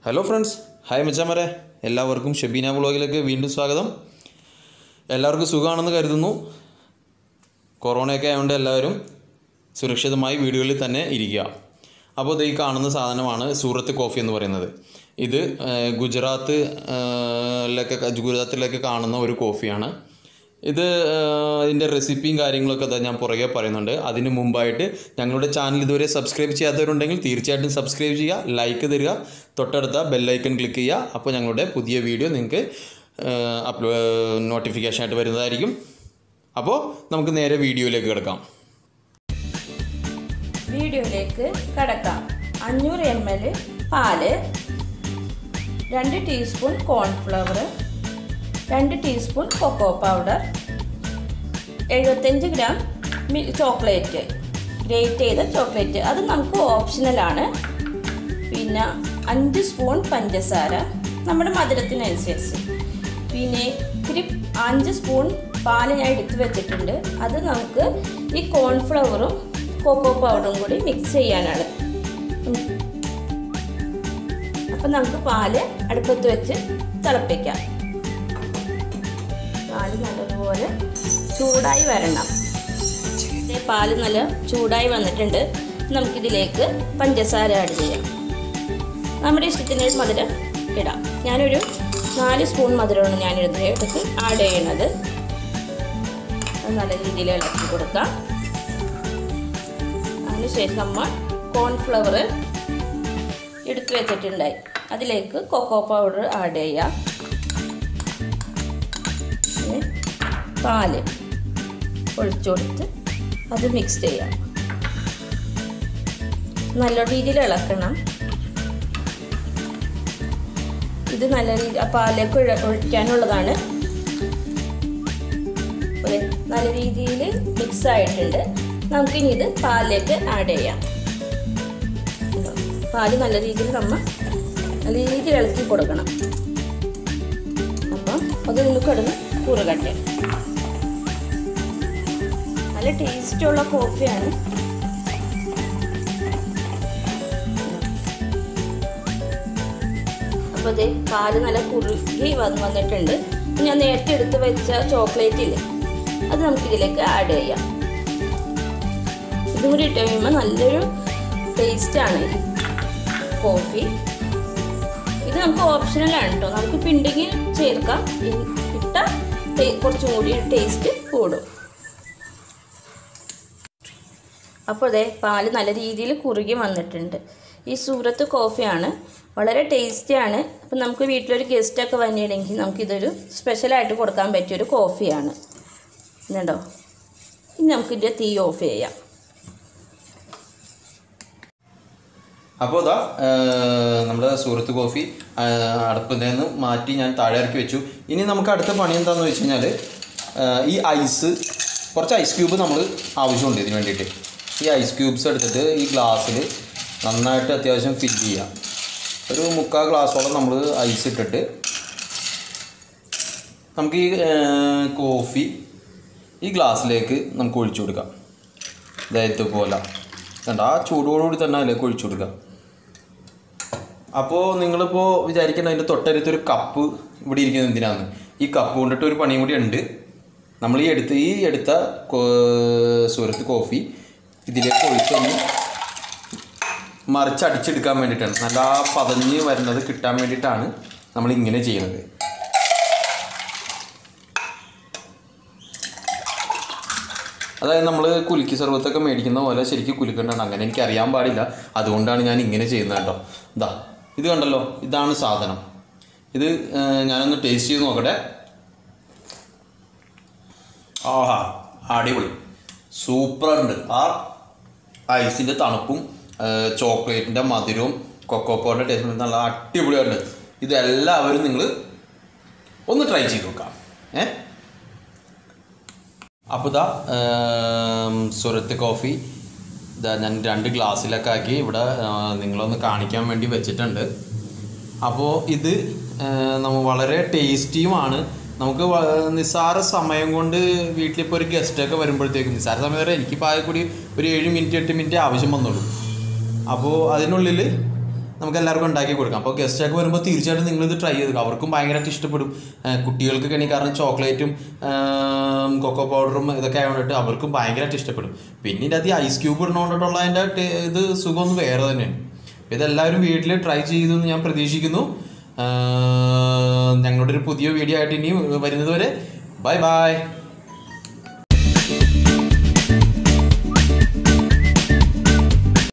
Hello friends hi മച്ചാമരെ എല്ലാവർക്കും ഷെബീന വ്ളോഗിലേക്ക് വീണ്ടും സ്വാഗതം എല്ലാവർക്കും സുഖമാണെന്ന് കരുതുന്നു കൊറോണയൊക്കെ ആയതുകൊണ്ട് എല്ലാവരും സുരക്ഷിതമായി വീടുകളിൽ തന്നെ ഇരിക്കുക അപ്പോൾ ഇത് ഈ കാണുന്ന സാധനമാണ് സൂറത്ത് കോഫി എന്ന് പറയുന്നത് ഇത് ഏഹ്, ഗുജറാത്ത് ഏഹ്, ലൊക്കെ ഗുജറാത്തിലൊക്കെ കാണുന്ന ഒരു കോഫിയാണ് ഇത് ഏഹ്, ഇതിൻ്റെ റെസിപ്പിയും കാര്യങ്ങളൊക്കെ ദാ ഞാൻ പുറകെ പറയുന്നുണ്ട് അതിന് മുമ്പായിട്ട് ഞങ്ങളുടെ ചാനൽ ഇതുവരെ സബ്സ്ക്രൈബ് ചെയ്യാത്തവരുണ്ടെങ്കിൽ തീർച്ചയായിട്ടും സബ്സ്ക്രൈബ് ചെയ്യുക ലൈക്ക് തരിക തൊട്ടടുത്ത ബെല്ലൈക്കൺ ക്ലിക്ക് ചെയ്യുക അപ്പോൾ ഞങ്ങളുടെ പുതിയ വീഡിയോ നിങ്ങൾക്ക് അപ്ലോ നോട്ടിഫിക്കേഷൻ ആയിട്ട് വരുന്നതായിരിക്കും അപ്പോൾ നമുക്ക് നേരെ വീഡിയോയിലേക്ക് കിടക്കാം വീഡിയോയിലേക്ക് കടക്കാം അഞ്ഞൂറ് എം എൽ പാല് രണ്ട് ടീസ്പൂൺ കോൺഫ്ലവർ രണ്ട് ടീസ്പൂൺ കൊക്കോ പൗഡർ എഴുപത്തഞ്ച് ഗ്രാം മി- ചോക്ലേറ്റ് ഗ്രേറ്റ് ചെയ്ത ചോക്ലേറ്റ് അത് നമുക്ക് ഓപ്ഷണലാണ് പിന്നെ അഞ്ച് സ്പൂൺ പഞ്ചസാര നമ്മുടെ മധുരത്തിനനുസരിച്ച് പിന്നെ ഇത്തിരി അഞ്ച് സ്പൂൺ പാല് ഞാൻ എടുത്ത് വെച്ചിട്ടുണ്ട് അത് നമുക്ക് ഈ കോൺഫ്ലവറും കൊക്കോ പൗഡറും കൂടി മിക്സ് ചെയ്യാനാണ് ഉം. അപ്പം നമുക്ക് പാല് അടുപ്പത്ത് വെച്ച് തിളപ്പിക്കാം പാല് നല്ലതുപോലെ ചൂടായി വരണം ദേ പാല് നല്ല ചൂടായി വന്നിട്ടുണ്ട് നമുക്കിതിലേക്ക് പഞ്ചസാര ആഡ് ചെയ്യാം നമ്മുടെ ഇഷ്ടത്തിന് മധുരം ഇടാം ഞാനൊരു നാല് സ്പൂൺ മധുരമാണ് ഞാൻ ഇതിലേക്ക് ആഡ് ചെയ്യണത് അത് നല്ല രീതിയിൽ ഇളക്കി കൊടുക്കാം അതിനുശേഷം നമ്മൾ കോൺഫ്ലവർ എടുത്തു വെച്ചിട്ടുണ്ടായി അതിലേക്ക് കൊക്കോ പൗഡർ ആഡ് ചെയ്യാം പിന്നെ പാല് ഒഴിച്ചു കൊടുത്ത് അത് മിക്സ് ചെയ്യാം നല്ല രീതിയിൽ ഇളക്കണം ഇത് നല്ല രീതി ആ പാലേക്ക് ഒഴ- ഒഴിക്കാനുള്ളതാണ് ഒരു നല്ല രീതിയിൽ മിക്സ് ആയിട്ടുണ്ട് നമുക്കിനി ഇത് പാലിലേക്ക് ആഡ് ചെയ്യാം ഉണ്ടോ? പാല് നല്ല രീതിയിൽ നമ്മൾ നല്ല രീതിയിൽ ഇളക്കി കൊടുക്കണം അപ്പം അത് നിന്ന് കിടന്ന് കുറുകട്ടെ നല്ല ടേസ്റ്റുള്ള കോഫിയാണ് അപ്പോൾ ഇത് പാല് നല്ല കുറുകി വന്ന് വന്നിട്ടുണ്ട് ഞാൻ നേരത്തെ എടുത്ത് വെച്ച ചോക്ലേറ്റ് ഇല്ലേ അത് നമുക്കിതിലേക്ക് ആഡ് ചെയ്യാം ഇതും കൂടി ഇട്ട് കഴിയുമ്പോൾ നല്ലൊരു ടേസ്റ്റാണ് ഈ കോഫി ഇത് നമുക്ക് ഓപ്ഷണലാണ് കേട്ടോ നമുക്ക് പിണ്ടെങ്കിൽ ചേർക്കാം ഇട്ടാൽ കുറച്ചും കൂടി ടേസ്റ്റ് കൂടും അപ്പോൾ അതെ പാല് നല്ല രീതിയിൽ കുറുകി വന്നിട്ടുണ്ട് ഈ സൂറത്ത് കോഫിയാണ് വളരെ ടേസ്റ്റിയാണ് അപ്പം നമുക്ക് വീട്ടിലൊരു ഗസ്റ്റൊക്കെ വന്നിട്ടുണ്ടെങ്കിൽ നമുക്കിതൊരു സ്പെഷ്യലായിട്ട് കൊടുക്കാൻ പറ്റിയൊരു കോഫിയാണ് ഇതുണ്ടോ ഇനി നമുക്കിതിൻ്റെ തീ ഓഫ് ചെയ്യാം അപ്പോൾ ഇതാ നമ്മുടെ സുഹൃത്ത് കോഫി അടുപ്പിൽ നിന്ന് മാറ്റി ഞാൻ താഴെ ഇറക്കി വെച്ചു ഇനി നമുക്ക് അടുത്ത പണി എന്താണെന്ന് വെച്ച് കഴിഞ്ഞാൽ ഈ ഐസ് കുറച്ച് ഐസ് ക്യൂബ് നമ്മൾ ആവശ്യമുണ്ട് ഇതിന് വേണ്ടിയിട്ട് ഈ ഐസ് ക്യൂബ്സ് എടുത്തിട്ട് ഈ ഗ്ലാസ്സിൽ നന്നായിട്ട് അത്യാവശ്യം ഫില്ല് ചെയ്യാം ഒരു മുക്കാൽ ഗ്ലാസ്സോളം നമ്മൾ ഐസ് ഇട്ടിട്ട് നമുക്ക് ഈ കോഫി ഈ ഗ്ലാസ്സിലേക്ക് നമുക്ക് ഒഴിച്ചു കൊടുക്കാം അതായത് പോലെ കണ്ട ആ ചൂടോടുകൂടി തന്നെ അതിലേക്ക് ഒഴിച്ചു കൊടുക്കുക അപ്പോൾ നിങ്ങളിപ്പോൾ വിചാരിക്കേണ്ട അതിൻ്റെ തൊട്ടടുത്തൊരു കപ്പ് ഇവിടെ ഇരിക്കുന്നത് എന്തിനാണ് ഈ കപ്പ് കൊണ്ടിട്ട് ഒരു പണിയും കൂടി ഉണ്ട് നമ്മൾ ഈ എടുത്ത് ഈ എടുത്ത കോ- സുരത്ത് കോഫി ഇതിലേക്ക് ഒഴിച്ചൊന്ന് മറിച്ചടിച്ചെടുക്കാൻ വേണ്ടിയിട്ടാണ് നല്ല ആ പതഞ്ഞ് വരുന്നത് കിട്ടാൻ വേണ്ടിയിട്ടാണ് നമ്മൾ ഇങ്ങനെ ചെയ്യുന്നത് അതായത് നമ്മൾ കുലുക്കി സർവത്തൊക്കെ മേടിക്കുന്ന പോലെ ശരിക്കും കുലുക്കേണ്ടതാണ് അങ്ങനെ എനിക്ക് അറിയാൻ പാടില്ല അതുകൊണ്ടാണ് ഞാൻ ഇങ്ങനെ ചെയ്യുന്നത് കേട്ടോ ഇതാ ഇത് കണ്ടല്ലോ ഇതാണ് സാധനം ഇത് ഏർ, ഞാനൊന്ന് ടേസ്റ്റ് ചെയ്ത് നോക്കട്ടെ ആഹാ അടിപൊളി സൂപ്പറുണ്ട് ആ ഐസിൻ്റെ തണുപ്പും ചോക്ലേറ്റിൻ്റെ മധുരവും കൊക്കോ പൗഡറിൻ്റെ ടേസ്റ്റും നല്ല അടിപൊളിയായിട്ട് ഇതെല്ലാവരും നിങ്ങൾ ഒന്ന് ട്രൈ ചെയ്ത് നോക്കാം ഏ അപ്പോൾ ഇതാ ഏം, സുരത്ത് കോഫി ഇതാ ഞാൻ രണ്ട് ഗ്ലാസ്സിലൊക്കെ ആക്കി ഇവിടെ ആ, നിങ്ങളൊന്ന് കാണിക്കാൻ വേണ്ടി വെച്ചിട്ടുണ്ട് അപ്പോൾ ഇത് നമ്മൾ വളരെ ടേസ്റ്റിയുമാണ് നമുക്ക് വ- നിസ്സാര സമയം കൊണ്ട് വീട്ടിലിപ്പോൾ ഒരു ഗസ്റ്റൊക്കെ വരുമ്പോഴത്തേക്കും നിസ്സാര സമയം വരെ എനിക്കിപ്പോൾ ആകെ കൂടി ഒരു ഏഴ് മിനിറ്റ് എട്ട് മിനിറ്റ് ആവശ്യം വന്നുള്ളൂ അപ്പോൾ അതിനുള്ളിൽ നമുക്ക് എല്ലാവർക്കും ഉണ്ടാക്കി കൊടുക്കാം അപ്പോൾ ഗസ്റ്റൊക്കെ വരുമ്പോൾ തീർച്ചയായിട്ടും നിങ്ങളിത് ട്രൈ ചെയ്ത് അവർക്കും ഭയങ്കരമായിട്ട് ഇഷ്ടപ്പെടും ആ, കുട്ടികൾക്കൊക്കെ ആണെങ്കിൽ കാരണം ചോക്ലേറ്റും കൊക്കോ പൗഡറും ഇതൊക്കെ ആയതുകൊണ്ടിട്ട് അവർക്കും ഭയങ്കരമായിട്ട് ഇഷ്ടപ്പെടും പിന്നെ ഇതിൻ്റെ അകത്ത് ഐസ് ക്യൂബ് ഇടുന്നതുകൊണ്ടിട്ടുള്ള അതിൻ്റെ ടേ- ഇത് സുഖം ഒന്ന് വേറെ തന്നെയാണ് അപ്പോൾ ഇതെല്ലാവരും വീട്ടിൽ ട്രൈ ചെയ്തു എന്ന് ഞാൻ പ്രതീക്ഷിക്കുന്നു ആ, ഞങ്ങളുടെ ഒരു പുതിയ വീഡിയോ ആയിട്ട് ഇനി വരുന്നത് വരെ ബൈ ബൈ